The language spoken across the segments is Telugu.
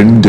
ఫ్రెండ్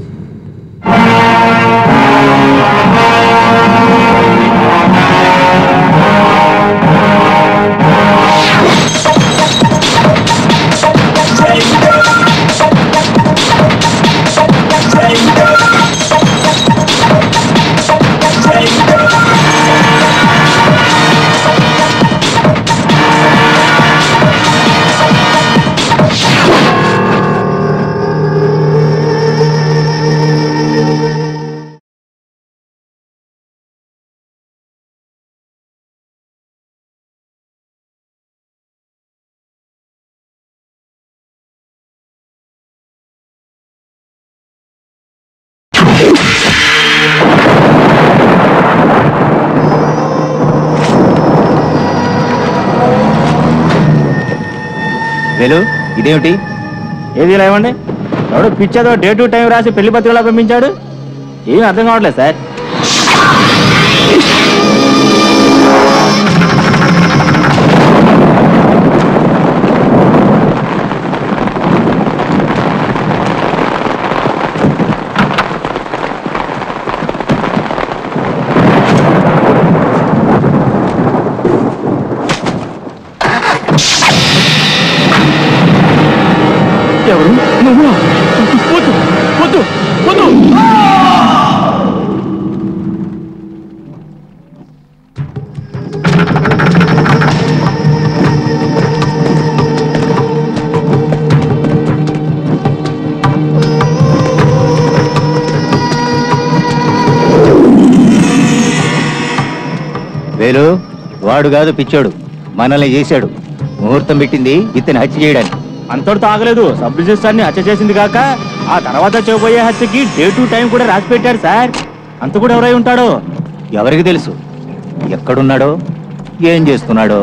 వేలు ఇదేమిటి ఏది ఇలా ఇవ్వండి ఎవడు పిచ్చేదో డే టు టైం రాసి పెళ్లి పత్రికలా పంపించాడు ఏం అర్థం కావట్లేదు సార్ ఎవరు నువ్వు వద్దు వద్దు వద్దు వేలు వాడు కాదు పిచ్చోడు మనల్ని చేశాడు ముహూర్తం పెట్టింది ఇతని హత్య చేయడానికి అంతటితో ఆగలేదు సబ్ రిజిస్టర్ ని హత్య చేసింది కాక ఆ తర్వాత చేయబోయే హత్యకి డే టు టైం కూడా రాసి పెట్టాడు సార్ అంత కూడా ఎవరై ఉంటాడో ఎవరికి తెలుసు ఎక్కడున్నాడో ఏం చేస్తున్నాడో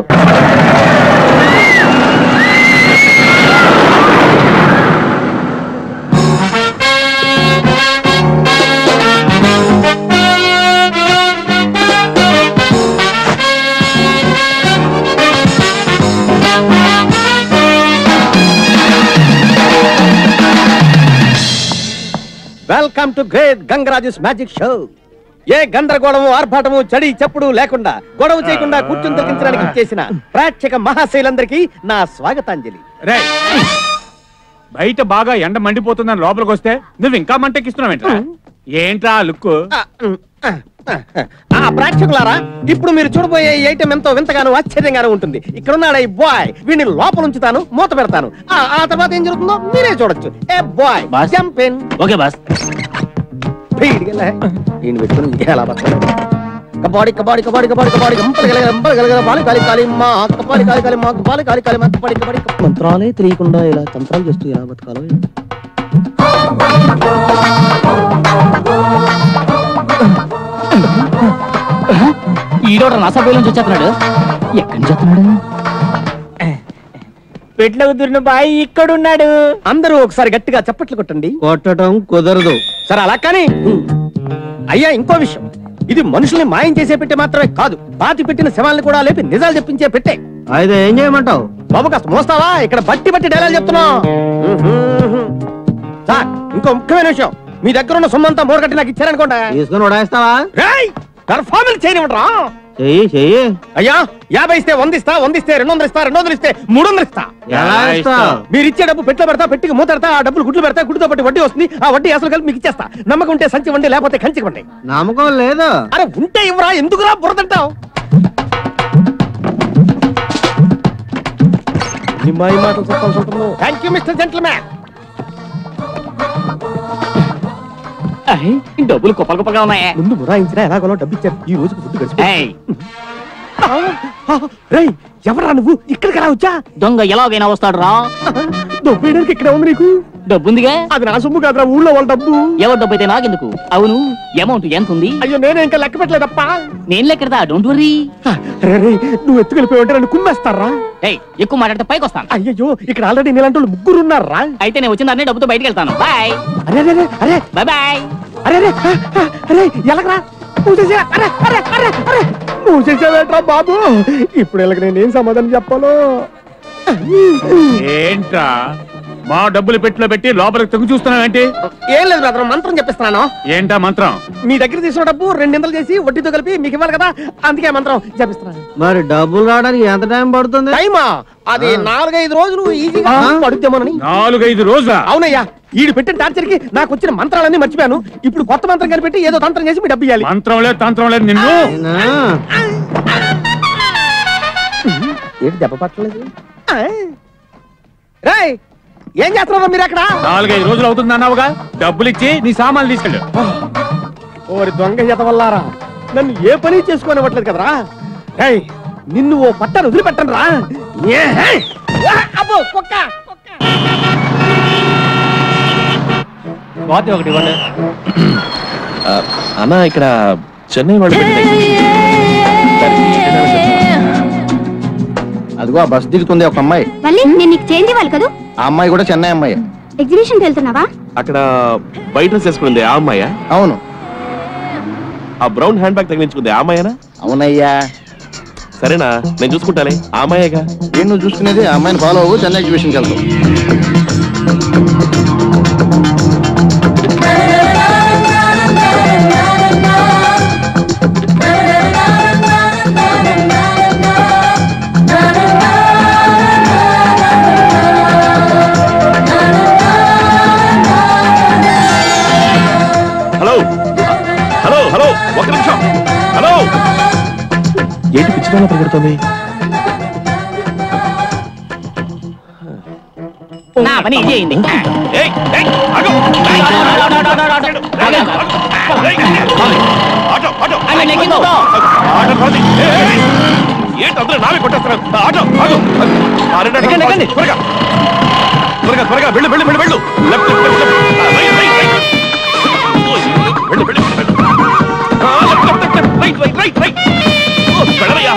welcome to great Gangaraju's magic show ఏ గందరగోళము ఆర్భాటము చడి చెప్పుడు లేకుండా గొడవ చేయకుండా కూర్చుని తగ్గించడానికి చేసిన ప్రేక్షక మహాశైలందరికీ నా స్వాగతాంజలి రే బయట బాగా ఎండ మండిపోతుందని లోపలికి వస్తే నువ్వు ఇంకా మంటెక్కిస్తున్నావేంట్రా ఏంట్రా ఆ లుక్ ఆ, ఉమ్, ఆ, ఆ, ఆ ప్రేక్షకులారా ఇప్పుడు మీరు చూడబోయే ఈ ఐటమ్ ఎంతో వింతగాను ఆశ్చర్యంగాను ఉంటుంది ఇక్కడ ఉన్నాడు ఈ బాయ్ వీడిని లోపల ఉంచుతాను మూత పెడతాను ఆ ఆ తర్వాత ఏం జరుగుతుందో మీరే చూడొచ్చు ఏ boy Boss. Jump in okay boss ఈయన పెట్టుకుని ఎలా బతకాలి కబాడి కబాడి కబాడి కబాడి కబాడి గంపలు గలగల గంపలు గలగల బాలి కాలి కాలి మా కబాడి కాలి కాలి మా కబాలి కాలి కాలి మా కబాడి కబాడి కబాడి. మంత్రాలే తెలియకుండా ఇలా తంత్రాలు చేస్తూ ఎలా బతకాలో ఏంటో. ఈడోడ నసబేల నుంచి వచ్చేస్తున్నాడు ఎక్కడి నుంచి వస్తున్నాడు పెట్ల కుదిరిన బాయ్ ఇక్కడున్నాడు అందరూ ఒకసారి గట్టిగా చప్పట్లు కొట్టండి కొట్టడం కుదరదు సరే అలా కానీ అయ్యా ఇంకో విషయం ఇది మనుషుల్ని మాయం చేసే పెట్టే మాత్రమే కాదు పాతి పెట్టిన శవాల్ని కూడా లేపి నిజాలు చెప్పించే పెట్టే అయితే ఏం చేయమంటావు బాబు కాస్త మోస్తావా ఇక్కడ బట్టి బట్టి డైలాగ్ చెప్తున్నా సార్ ఇంకో ముఖ్యమైన విషయం మీ దగ్గర ఉన్న సొమ్మంతా మూడగట్టి నాకు ఇచ్చారనుకోండి తీసుకుని ఉడాయిస్తావా రేయ్ పర్ఫార్మెన్స్ చేయనివ్వరా చెయ్యి చెయ్యి అయ్యా యాభై ఇస్తే వంద ఇస్తా వంద ఇస్తే రెండు వందలు ఇస్తా రెండు వందలు ఇస్తే మూడు వందలు ఇస్తా ఎలా ఇస్తావు మీరు ఇచ్చే డబ్బు పెట్టులో పెడతా పెట్టికి మూత పెడతా ఆ డబ్బులు గుడ్లు పెడతా గుడ్డుతో పట్టి వడ్డీ వస్తుంది ఆ వడ్డీ అసలు కలిపి మీకు ఇచ్చేస్తా నమ్మకం ఉంటే సంచి వండి లేకపోతే కంచికి వండి నమ్మకం లేదు అరే ఉంటే ఇవ్వరా ఎందుకురా బుర్రదంటావు నిమ్మాయి మాటలు చెప్పాల్సి ఉంటుందో థ్యాంక్ యూ మిస్టర్ జెంట్మెన్ డబ్బులు కుప్పలు కుప్పగా ఉన్నాయా ముందు మురాయించినా ఎలాగోలో డబ్బు ఇచ్చారు ఈ రోజుకి ఫుడ్ గడిచి ఏయ్, రేయ్ ఎవరా నువ్వు ఇక్కడికి ఎలా వచ్చా దొంగ ఎలాగైనా వస్తాడు రా దొబ్బేయడానికి ఇక్కడే ఉంది నీకు డబ్బుందిగా అది నా సొమ్ము కాదురా ఊళ్ళో వాళ్ళ డబ్బు ఎవరి డబ్బు అయితే నాకెందుకు అవును అమౌంట్ ఎంత ఉంది అయ్యో నేనే ఇంకా లెక్క పెట్టలేదప్ప నేను లెక్కడదా డోంట్ వరీ రే రే, నువ్వు ఎత్తుకెళ్ళిపోయి ఉంటే నన్ను కుమ్మేస్తారా ఏయ్ ఎక్కువ మాట్లాడితే పైకి వస్తాను అయ్యో ఇక్కడ ఆల్రెడీ నీలాంటి వాళ్ళు ముగ్గురు ఉన్నారా అయితే నేను వచ్చిన దాన్ని డబ్బుతో బయటికి వెళ్తాను బాయ్ అరే అరే అరే, అరే బాయ్ బాయ్ అరే అరే ఆ, ఆ, అరే ఎలకరా మూసేసా అరే అరే అరే అరే మూసేసావేట్రా బాబు ఇప్పుడు ఎలాగ నేనేం సమాధానం చెప్పాలో ఏంట్రా మా డబ్బులు పెట్టిలో పెట్టి లోపలికి తొంగి చూస్తున్నావేంటి ఏం లేదు బ్రదర్ మంత్రం చెప్పిస్తున్నాను ఏంటా మంత్రం మీ దగ్గర తీసుకున్న డబ్బు రెండింతలు చేసి వడ్డీతో కలిపి మీకు ఇవ్వాలి కదా అందుకే మంత్రం చెప్పిస్తున్నాను మరి డబ్బులు రావడానికి ఎంత టైం పడుతుంది టైమా అది నాలుగైదు రోజులు ఈజీగా పడుద్దేమోనని నాలుగైదు రోజుల అవునయ్యా ఈడు పెట్టిన టార్చర్ కి నాకు వచ్చిన మంత్రాలన్నీ మర్చిపోయాను ఇప్పుడు కొత్త మంత్రం కనిపెట్టి ఏదో తంత్రం చేసి మీ డబ్బు ఇవ్వాలి మంత్రం లేదు తంత్రం లేదు నిన్ను అయినా ఏంటి దెబ్బ పట్టలేదు రాయ్ ఏం చేస్తున్నారు మీరు అక్కడ నాలుగైదు రోజులు అవుతుంది అన్నావుగా డబ్బులు ఇచ్చి నీ సామాన్లు తీసుకెళ్ళు ఓరి దొంగ జత వల్లారా నన్ను ఏ పని చేసుకోనివ్వట్లేదు కదరా ఏయ్ నిన్ను ఓ పట్టను వదిలిపెట్టను రా ఏ, హే! ఆ, అబ్బో కుక్క కుక్క. ఒకటి ఇవ్వండి అన్న ఇక్కడ చెన్నై వాళ్ళు అదిగో ఆ బస్ దిగుతుంది ఒక అమ్మాయి మళ్ళీ నేను నీకు చేంజ్ ఇవ్వాలి కదా ఆ అమ్మాయి కూడా చెన్నై అమ్మాయి ఎగ్జిబిషన్ వెళ్తున్నావా అక్కడ బయట డ్రెస్ వేసుకుంది ఆ అమ్మాయ అవును ఆ బ్రౌన్ హ్యాండ్ బ్యాగ్ తగిలించుకుంది ఆ అమ్మాయనా అవునయ్యా సరేనా నేను చూసుకుంటానే ఆ అమ్మాయేగా ఏం నువ్వు చూసుకునేది ఆ అమ్మాయిని ఫాలో అవ్వు చెన్నై ఎగ్జిబిషన్కి వెళ్తావు హలో హలో హలో ఒక నిమిషం హలో ఏంటి పిచ్చిదాన పరిగెడుతుంది నా పని చేయండి ఏయ్, ఏయ్, ఆగు. ఏయ్, ఆటో, ఆటో. ఆటో పోండి. ఏయ్, ఏయ్, ఏయ్. ఏంటి అందరూ నావే కొట్టేస్తున్నారు ఆటో ఆటో ఆ, రండి, రండి, ఎక్కండి, ఎక్కండి. త్వరగా త్వరగా త్వరగా వెళ్ళు వెళ్ళు వెళ్ళు వెళ్ళు లెఫ్ట్ లెఫ్ట్ లెఫ్ట్ ఆ, రైట్ రైట్ రైట్ ఓ, వెళ్ళు వెళ్ళు వెళ్ళు ఆ, left left left right right right right ఓ, వెళ్ళవయ్యా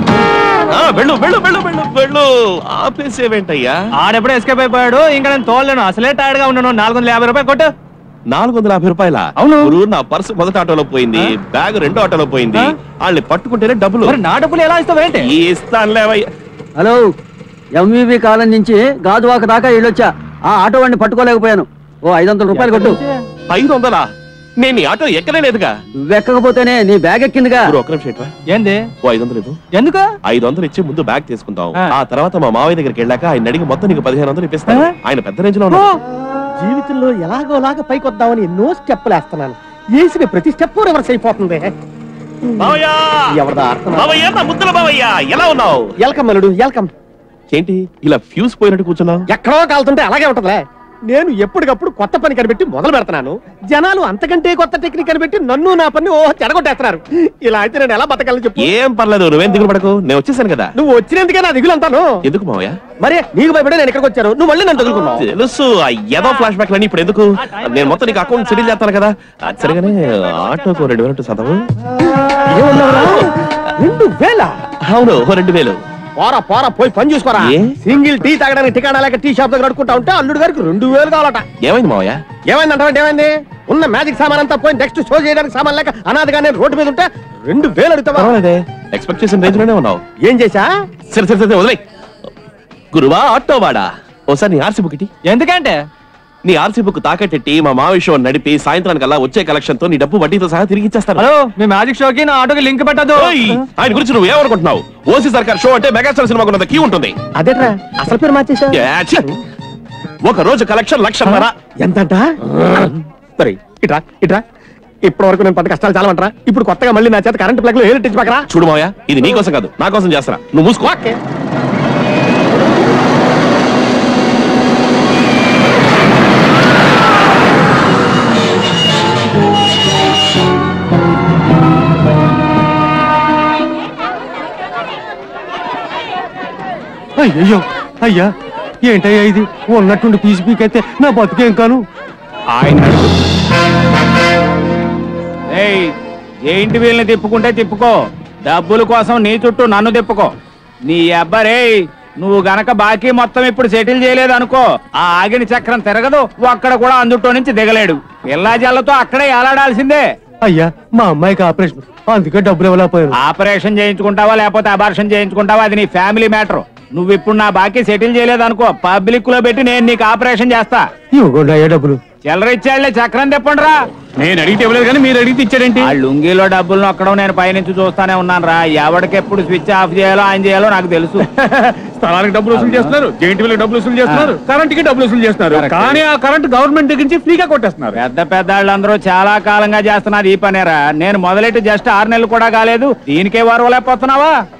ఆ, వెళ్ళు వెళ్ళు వెళ్ళు వెళ్ళు వెళ్ళు ఆపేసేవేంటయ్యా ఆడెప్పుడో ఎస్కేప్ అయిపోయాడు ఇంకా నేను తోలేను అసలే టైర్డ్ గా ఉన్నాను నాలుగు వందల యాభై రూపాయలు కొట్టు నాలుగు వందల యాభై రూపాయల అవును. గురు నా పర్సు మొదటి ఆటోలో పోయింది బ్యాగ్ రెండో ఆటోలో పోయింది ఆ? వాళ్ళని పట్టుకుంటేనే డబ్బులు మరి నా డబ్బులు ఎలా ఇస్తావు ఏంటి ఇస్తానులేవయ్యా హలో ఎంవివి కాలం నుంచి గాజువాక దాకా వెళ్ళొచ్చా ఆ ఆటో వాడిని పట్టుకోలేకపోయాను ఓ ఐదు వందల రూపాయలు కొట్టు ఐదు వందలా నేను ఈ ఆటో ఎక్కనే లేదుగా వెక్కకపోతేనే నీ బ్యాగ్ ఎక్కిందిగా గురు, ఒక్క నిమిషం ఇటురా. ఏంది ఓ ఐదు వందలు ఇవ్వు ఎందుకు ఐదు వందలు ఇచ్చి ముందు బ్యాగ్ తీసుకుంటాం ఆ. ఆ తర్వాత మా మావయ్య దగ్గరికి వెళ్ళాక ఆయన అడిగి మొత్తం నీకు పదిహేను వందలు ఇప్పిస్తాను ఆ? ఆయన పెద్ద రేంజ్ లో ఉన్నాడు జీవితంలో ఎలాగోలాగా పైకి వద్దామని ఎన్నో స్టెప్పులు వేస్తున్నాను వేసిన ప్రతి స్టెప్ రివర్స్ అయిపోతుంది మావయ్య ఎవరిదా అర్థం మావయ్య నా ముద్దల మావయ్య ఎలా ఉన్నావు వెల్కమ్ అల్లుడు వెల్కమ్ ఏంటి ఇలా ఫ్యూజ్ పోయినట్టు కూర్చున్నావు ఎక్కడో కాలుతుంటే అలాగే ఉంటదిలే నేను ఎప్పటికప్పుడు కొత్త పని కనిపెట్టి మొదలు పెడతాను జనాలు అంతకంటే కొత్త టెక్నిక్ కనిపెట్టి నన్ను నా పని ఓ చెడగొట్టేస్తున్నారు ఇలా అయితే నేను ఎలా బతకాలని చెప్పు ఏం పర్లేదు నువ్వేం దిగులు పడకు నేను వచ్చేసాను కదా నువ్వు వచ్చినందుకే నా దిగులు అంతాను ఎందుకు మావయ్య మరి నీకు భయపడే నేను ఇక్కడికి వచ్చాను నువ్వు మళ్ళీ నన్ను తగులుకున్నావు తెలుసు ఆ ఏదో ఫ్లాష్ బ్యాక్ అని ఇప్పుడు ఎందుకు నేను మొత్తం నీకు అకౌంట్ సెటిల్ చేస్తాను కదా అది సరిగానే ఆటోకు రెండు వేలు చదవు ఏమన్నావురా? రెండు వేల అవును ఓ రెండు వేలు పోరా పోరా పోయి పని చూసుకోరా ఏ? సింగిల్ టీ తాగడానికి టికాణా లేక టీ షాప్ దగ్గర అడుకుంటా ఉంటే అల్లుడు గారికి రెండు వేలు కావాలట ఏమైంది మావయ్య ఏమైందంటే ఏమైంది ఉన్న మ్యాజిక్ సామాన్ అంతా పోయి నెక్స్ట్ షో చేయడానికి సామాన్ లేక అనాథగా నేను రోడ్డు మీద ఉంటే రెండు వేలు అడుగుతావా పర్వాలేదే ఎక్స్పెక్ట్ చేసిన రేంజ్ లోనే ఉన్నావు ఏం చేశా సరే సరే సరే వదిలే గురువా ఆటో వాడా ఓసారి నీ ఆర్సీ బుక్ ఇటీ ఎందుకంటే నీ ఆర్సీ బుక్ తాకట్టెట్టి మా మావి షో నడిపి సాయంత్రానికల్లా వచ్చే కలెక్షన్ తో నీ డబ్బు వడ్డీతో సహా తిరిగి ఇచ్చేస్తాను హలో మీ మ్యాజిక్ షోకి నా ఆటోకి లింక్ పెట్టదు ఓయ్! ఆయన గురించి నువ్వు ఏమనుకుంటున్నావు ఓసీ సర్కార్ షో అంటే మెగాస్టార్ సినిమాకు ఉన్నంత క్యూ ఉంటుంది అదేట్రా అసలు పేరు మార్చేసా ఏ, ఛీ! ఒక రోజు కలెక్షన్ లక్షన్నర ఎంతంట సరే ఇట్రా ఇట్రా ఇప్పటి వరకు నేను పడ్డ కష్టాలు చాలా అంటారా ఇప్పుడు కొత్తగా మళ్ళీ నా చేత కరెంట్ ప్లగ్ లో ఏలు పక్కరా చూడు మావయ్య ఇది నీ కోసం కాదు నా కోసం చేస్తారా నువ్వు మూసుకో ఓకే అయ్యో అయ్యా ఏంటయ్యా ఇది ఉన్నట్టుండి పీసి పీకైతే నా బతుకేం కాను ఆయన ఏయ్ ఏంటి వీళ్ళని తిప్పుకుంటే తిప్పుకో డబ్బుల కోసం నీ చుట్టూ నన్ను తిప్పుకో నీ అబ్బరే నువ్వు గనక బాకీ మొత్తం ఇప్పుడు సెటిల్ చేయలేదు అనుకో ఆ ఆగిన చక్రం తిరగదు ఒక్కడ కూడా అందుట్లో నుంచి దిగలేడు పిల్లా జల్లతో అక్కడే ఏలాడాల్సిందే అయ్యా మా అమ్మాయికి ఆపరేషన్ అందుకే డబ్బులు ఇవ్వలేకపోయాను ఆపరేషన్ చేయించుకుంటావా లేకపోతే అబార్షన్ చేయించుకుంటావా అది నీ ఫ్యామిలీ మ్యాటర్ నువ్వు ఇప్పుడు నా బాకీ సెటిల్ చేయలేదనుకో పబ్లిక్ లో పెట్టి నేను నీకు ఆపరేషన్ చేస్తా ఇవ్వకుండా అయ్యే డబ్బులు చిల్లర ఇచ్చాడులే చక్రం తెప్పండి రా నేను అడిగితే ఇవ్వలేదు కానీ మీరు అడిగితే ఇచ్చాడేంటి ఆ లుంగీలో డబ్బులు నొక్కడం నేను పైనుంచి చూస్తానే ఉన్నాను రా ఎవడికెప్పుడు స్విచ్ ఆఫ్ చేయాలో ఆన్ చేయాలో నాకు తెలుసు స్థలానికి డబ్బులు వసూలు చేస్తున్నారు జైంట్ వీళ్ళకి డబ్బులు వసూలు చేస్తున్నారు కరెంట్ కి డబ్బులు వసూలు చేస్తున్నారు Correct. కానీ ఆ కరెంట్ గవర్నమెంట్ దగ్గర నుంచి ఫ్రీగా కొట్టేస్తున్నారు పెద్ద పెద్ద వాళ్ళందరూ చాలా కాలంగా చేస్తున్నారు ఈ పనేరా నేను మొదలెట్టి జస్ట్ ఆరు నెలలు కూడా కాలేదు దీనికే వరవలేకపోతున్నావా